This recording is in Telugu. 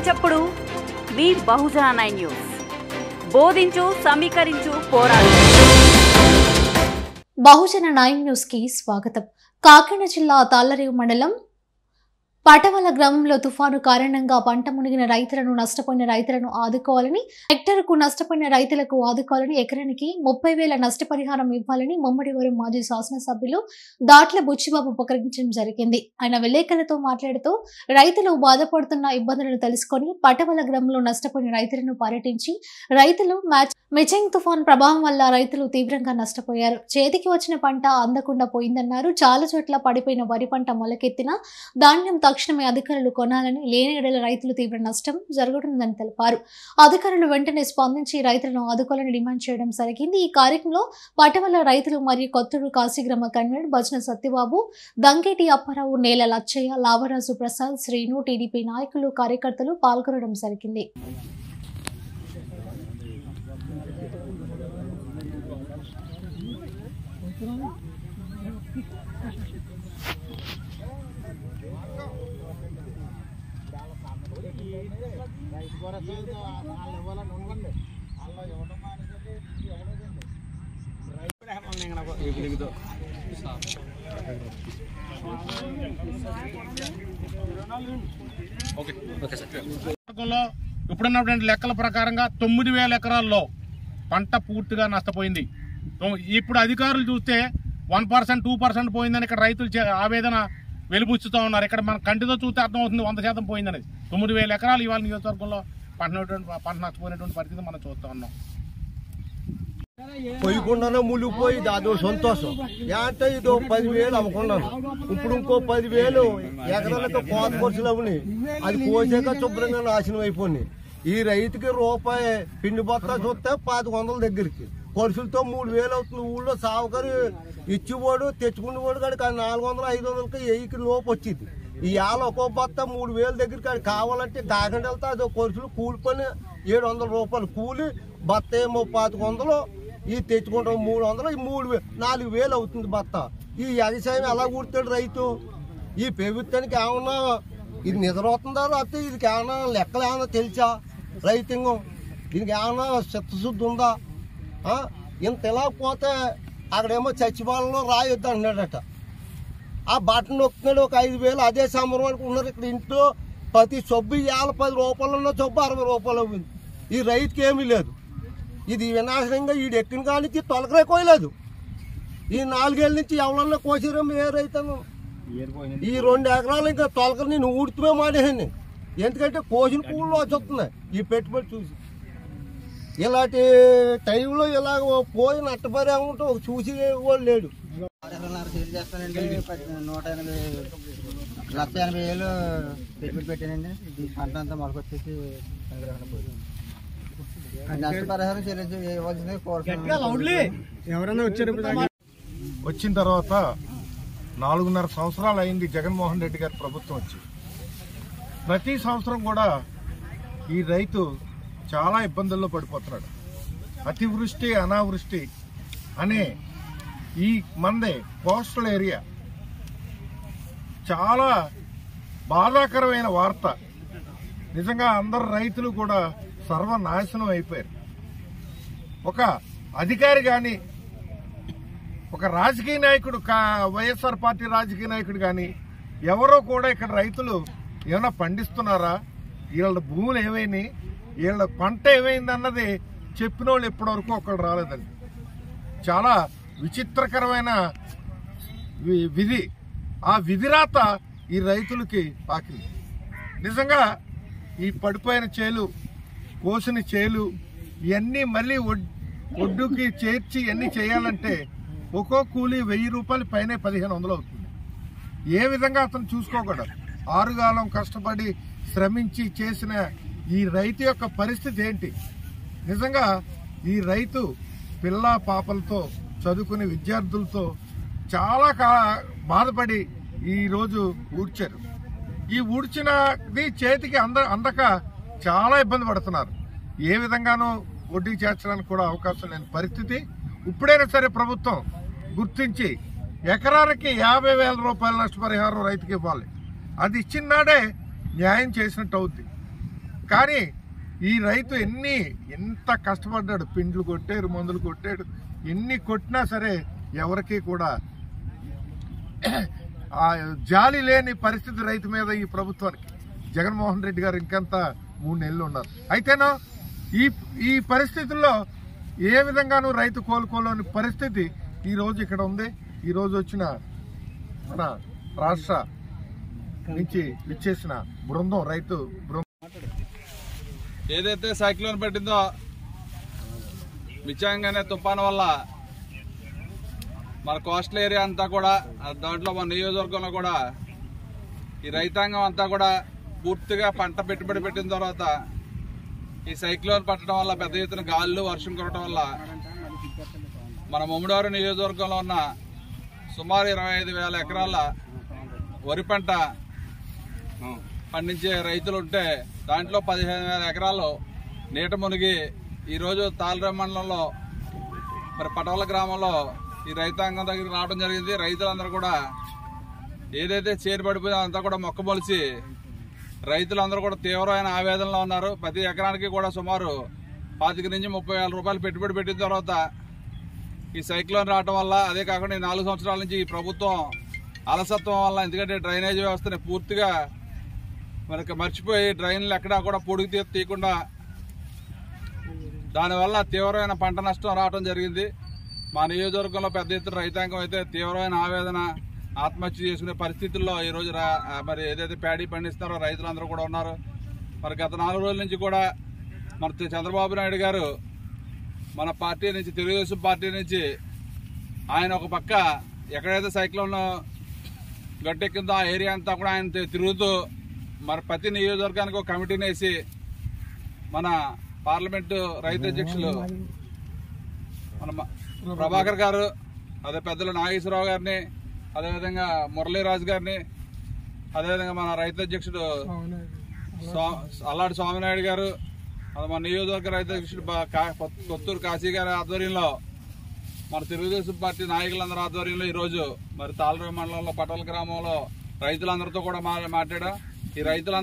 చప్పుడు మీ బహుజన నైన్ న్యూస్ బోధించు సమీకరించు పోరాడు బహుజన నైన్ న్యూస్ కి స్వాగతం కాకినాడ జిల్లా తాళ్లరేవు మండలం పటవల గ్రామంలో తుఫాను కారణంగా పంట మునిగిన రైతులను నష్టపోయిన రైతులను ఆదుకోవాలని హెక్టర్కు నష్టపోయిన రైతులకు ఆదుకోవాలని ఎకరానికి ముప్పై వేల నష్టపరిహారం ఇవ్వాలని ముమ్మడివరం మాజీ శాసనసభ్యులు దాట్ల బుచ్చిబాబు ఉపకరించడం జరిగింది ఆయన విలేకరులతో మాట్లాడుతూ రైతులు బాధపడుతున్న ఇబ్బందులను తెలుసుకొని పటవల గ్రామంలో నష్టపోయిన రైతులను పర్యటించి రైతులు మ్యాచ్ మిచెంగ్ తుఫాన్ ప్రభావం వల్ల రైతులు తీవ్రంగా నష్టపోయారు చేతికి వచ్చిన పంట అందకుండా పోయిందన్నారు చాలా చోట్ల పడిపోయిన వరి పంట మొలకెత్తిన ధాన్యం తక్షణమే అధికారులు కొనాలని లేని ఎడల రైతులు తీవ్ర నష్టం జరుగుతుందని తెలిపారు అధికారులు వెంటనే స్పందించి రైతులను ఆదుకోవాలని డిమాండ్ చేయడం జరిగింది ఈ కార్యక్రమంలో పటవల రైతులు మరియు కొత్తూరు కాశీగ్రామ కన్వీనర్ భజన సత్యబాబు దంకేటి అప్పారావు నేల లచ్చయ్య లావరాజు ప్రసాద్ శ్రీను టీడీపీ నాయకులు కార్యకర్తలు పాల్గొనడం జరిగింది నియోజకవర్గంలో ఇప్పుడున్నటువంటి లెక్కల ప్రకారంగా తొమ్మిది వేల ఎకరాల్లో పంట పూర్తిగా నష్టపోయింది తొ- ఇప్పుడు అధికారులు చూస్తే వన్ పర్సెంట్ టూ పర్సెంట్ పోయిందని ఇక్కడ రైతులు చే- ఆవేదన వెలుబుచ్చుతూ ఉన్నారు ఇక్కడ మన కంటితో చూస్తే అర్థమవుతుంది వంద శాతం పోయిందనేది తొమ్మిది వేల ఎకరాలు ఇవాళ నియోజకవర్గంలో పంట పంట నష్టపోయినటువంటి పరిస్థితి మనం చూస్తూ ఉన్నాం పోయకుండానే మునిగిపోయి అదో సంతోషం అంటే ఇది ఓ పదివేలు అమ్ముకున్నాను ఇప్పుడు ఇంకో పదివేలు ఎకరాలతో కోత ఖర్చులు అవని అది కోసాక శుభ్రంగా నాశనం అయిపోయి ఈ రైతుకి రూపాయి పిండి బత్తా చూస్తే పాతిక వందల దగ్గరికి ఖర్చులతో మూడు వేలు అవుతుంది ఊళ్ళో సావుకరి ఇచ్చిపోడు తెచ్చుకునేవాడు కాడికి ఆ నాలుగు వందలు ఐదు వందలకి వెయ్యికి లోపు వచ్చింది ఈ ఆల ఒక్కో బత్త మూడు వేల దగ్గరికి అది కావాలంటే కాకుండా వెళ్తే అది ఖర్చులు కూలి పని ఏడు వందల రూపాయలు కూలి బత్త ఏమో పాతిక వందలు ఈ తెచ్చుకుంటాం మూడు వందలు ఈ మూడు వే- నాలుగు వేలు అవుతుంది బత్త ఈ వ్యవసాయం ఎలా కూర్తాడు రైతు ఈ ప్రభుత్వానికి ఏమన్నా ఇది నిద్రవుతుందా లేకపోతే ఇది ఏమన్నా లెక్కలు ఏమన్నా తెలుసా రైతింగం దీనికి ఏమన్నా చిత్తశుద్ధి ఉందా ఆ? ఇంత ఇలా పోతే అక్కడేమో చచ్చిపోవాలలో రాయొద్దు అంటున్నాడట ఆ బటన్ నొక్కున్నాడు ఒక ఐదు వేలు అదే సంబరం వరకు ఉన్నారు ఇక్కడ ఇంట్లో ప్రతి సొబ్బు ఏళ్ళ పది రూపాయలు ఉన్న సొబ్బు అరవై రూపాయలు అవ్వింది ఈ రైతుకి ఏమీ లేదు ఇది వినాశనంగా ఈడు ఎక్కిన కానించి తొలకరే కోయలేదు ఈ నాలుగేళ్ళ నుంచి ఎవరన్నా కోసిరేమో ఏ రైతను ఈ రెండు ఎకరాలు ఇంకా తొలకరు నేను ఊడుతుమే మానేసాను ఎందుకంటే కోసిన పూలు వచ్చేస్తున్నాయి ఈ పెట్టుబడి చూసి ఇలాంటి టైంలో ఇలాగ పోయి నట్టపరి ఏమంటే ఒక చూసి వాళ్ళు లేడు ఆరున్నర సేల్ చేస్తానండి పది- నూట ఎనభై లక్ష ఎనభై వేలు పెట్టుబడి పెట్టానండి ఈ పంట అంతా మొలకొచ్చేసి సంగ్రహణ పోయింది నష్టపరిహారం చెల్లించి ఇవ్వాల్సింది కోరుతున్నాను వచ్చిన తర్వాత నాలుగున్నర సంవత్సరాలు అయింది జగన్మోహన్ రెడ్డి గారి ప్రభుత్వం వచ్చి ప్రతి సంవత్సరం కూడా ఈ రైతు చాలా ఇబ్బందుల్లో పడిపోతున్నాడు అతివృష్టి అనావృష్టి అనే ఈ మందే కోస్టల్ ఏరియా చాలా బాధాకరమైన వార్త నిజంగా అందరు రైతులు కూడా సర్వనాశనం అయిపోయారు ఒక అధికారి కానీ ఒక రాజకీయ నాయకుడు కా- వైఎస్ఆర్ పార్టీ రాజకీయ నాయకుడు కానీ ఎవరో కూడా ఇక్కడ రైతులు ఏమైనా పండిస్తున్నారా వీళ్ళ భూములు ఏమైనాయి వీళ్ళ పంట ఏమైంది అన్నది చెప్పిన వాళ్ళు ఇప్పటివరకు ఒకళ్ళు రాలేదండి చాలా విచిత్రకరమైన వి- విధి ఆ విధిరాత ఈ రైతులకి పాకింది నిజంగా ఈ పడిపోయిన చేలు కోసిన చేలు ఇవన్నీ మళ్ళీ ఒడ్- ఒడ్డుకి చేర్చి ఇవన్నీ చేయాలంటే ఒక్కో కూలీ వెయ్యి రూపాయలు పైనే పదిహేను వందలు అవుతుంది ఏ విధంగా అతను చూసుకోకూడదు ఆరుగాలం కష్టపడి శ్రమించి చేసిన ఈ రైతు యొక్క పరిస్థితి ఏంటి నిజంగా ఈ రైతు పిల్ల పాపలతో చదువుకునే విద్యార్థులతో చాలా కా బాధపడి ఈ రోజు ఊడ్చారు ఈ ఊడ్చినది చేతికి అంద అందక చాలా ఇబ్బంది పడుతున్నారు ఏ విధంగానూ వడ్డీ చేర్చడానికి కూడా అవకాశం లేని పరిస్థితి ఇప్పుడైనా సరే ప్రభుత్వం గుర్తించి ఎకరానికి యాభై వేల రూపాయల నష్టపరిహారం రైతుకి ఇవ్వాలి అది ఇచ్చిన నాడే న్యాయం చేసినట్టు అవుద్ది కానీ ఈ రైతు ఎన్ని ఎంత కష్టపడ్డాడు పిండ్లు కొట్టాడు మందులు కొట్టాడు ఎన్ని కొట్టినా సరే ఎవరికి కూడా ఆ జాలి లేని పరిస్థితి రైతు మీద ఈ ప్రభుత్వానికి జగన్మోహన్ రెడ్డి గారు ఇంకంత మూడు నెలలు ఉన్నారు అయితేనో ఈ ఈ పరిస్థితుల్లో ఏ విధంగానూ రైతు కోలుకోలేని పరిస్థితి ఈ రోజు ఇక్కడ ఉంది ఈ రోజు వచ్చిన మన రాష్ట్ర నుంచి విచ్చేసిన బృందం రైతు బృందం ఏదైతే సైక్లోన్ పట్టిందో నిశ్చయంగానే తుఫాను వల్ల మన కోస్టల్ ఏరియా అంతా కూడా ఆ దాంట్లో మన నియోజకవర్గంలో కూడా ఈ రైతాంగం అంతా కూడా పూర్తిగా పంట పెట్టుబడి పెట్టిన తర్వాత ఈ సైక్లోన్ పట్టడం వల్ల పెద్ద ఎత్తున గాలులు వర్షం కురవడం వల్ల మన ముమ్మడివారు నియోజకవర్గంలో ఉన్న సుమారు ఇరవై ఐదు వేల ఎకరాల వరి పంట పండించే రైతులు ఉంటే దాంట్లో పదిహేను వేల ఎకరాలు నీట మునిగి ఈరోజు తాళరాం మండలంలో మరి పటవల గ్రామంలో ఈ రైతాంగం దగ్గరికి రావడం జరిగింది రైతులందరూ కూడా ఏదైతే చేరుబడిపోయిందో అంతా కూడా మొక్కమొలిచి రైతులందరూ కూడా తీవ్రమైన ఆవేదనలో ఉన్నారు ప్రతి ఎకరానికి కూడా సుమారు పాతిక నుంచి ముప్పై వేల రూపాయలు పెట్టుబడి పెట్టిన తర్వాత ఈ సైక్లోన్ రావడం వల్ల అదే కాకుండా ఈ నాలుగు సంవత్సరాల నుంచి ఈ ప్రభుత్వం అలసత్వం వల్ల ఎందుకంటే డ్రైనేజ్ వ్యవస్థని పూర్తిగా మనకి మర్చిపోయి డ్రైన్లు ఎక్కడా కూడా పొడుగు తీ తీయకుండా దానివల్ల తీవ్రమైన పంట నష్టం రావడం జరిగింది మా నియోజకవర్గంలో పెద్ద ఎత్తున రైతాంగం అయితే తీవ్రమైన ఆవేదన ఆత్మహత్య చేసుకునే పరిస్థితుల్లో ఈ రోజు రా- ఆ మరి ఏదైతే ప్యాడీ పండిస్తున్నారో రైతులందరూ కూడా ఉన్నారు మరి గత నాలుగు రోజుల నుంచి కూడా మన చంద్రబాబు నాయుడు గారు మన పార్టీ నుంచి తెలుగుదేశం పార్టీ నుంచి ఆయన ఒక పక్క ఎక్కడైతే సైక్లోన్ గట్టెక్కిందో ఆ ఏరియా అంతా కూడా ఆయన తి- తిరుగుతూ మరి ప్రతి నియోజకవర్గానికి ఒక కమిటీని వేసి మన పార్లమెంటు రైతు అధ్యక్షులు మన మ- ప్రభాకర్ గారు అదే పెద్దలు నాగేశ్వరరావు గారిని అదేవిధంగా మురళీరాజు గారిని అదేవిధంగా మన రైతు అధ్యక్షుడు స్వా- అల్లాడి స్వామినాయుడు గారు అది మన నియోజకవర్గ రైతు అధ్యక్షుడు బా- కా- కొత్తూరు కాశీ గారి ఆధ్వర్యంలో మన తెలుగుదేశం పార్టీ నాయకులందరూ ఆధ్వర్యంలో ఈ రోజు మరి తాళరావు మండలంలో పటోల గ్రామంలో రైతులందరితో కూడా మా- మాట్లాడా ఈ రైతులందరూ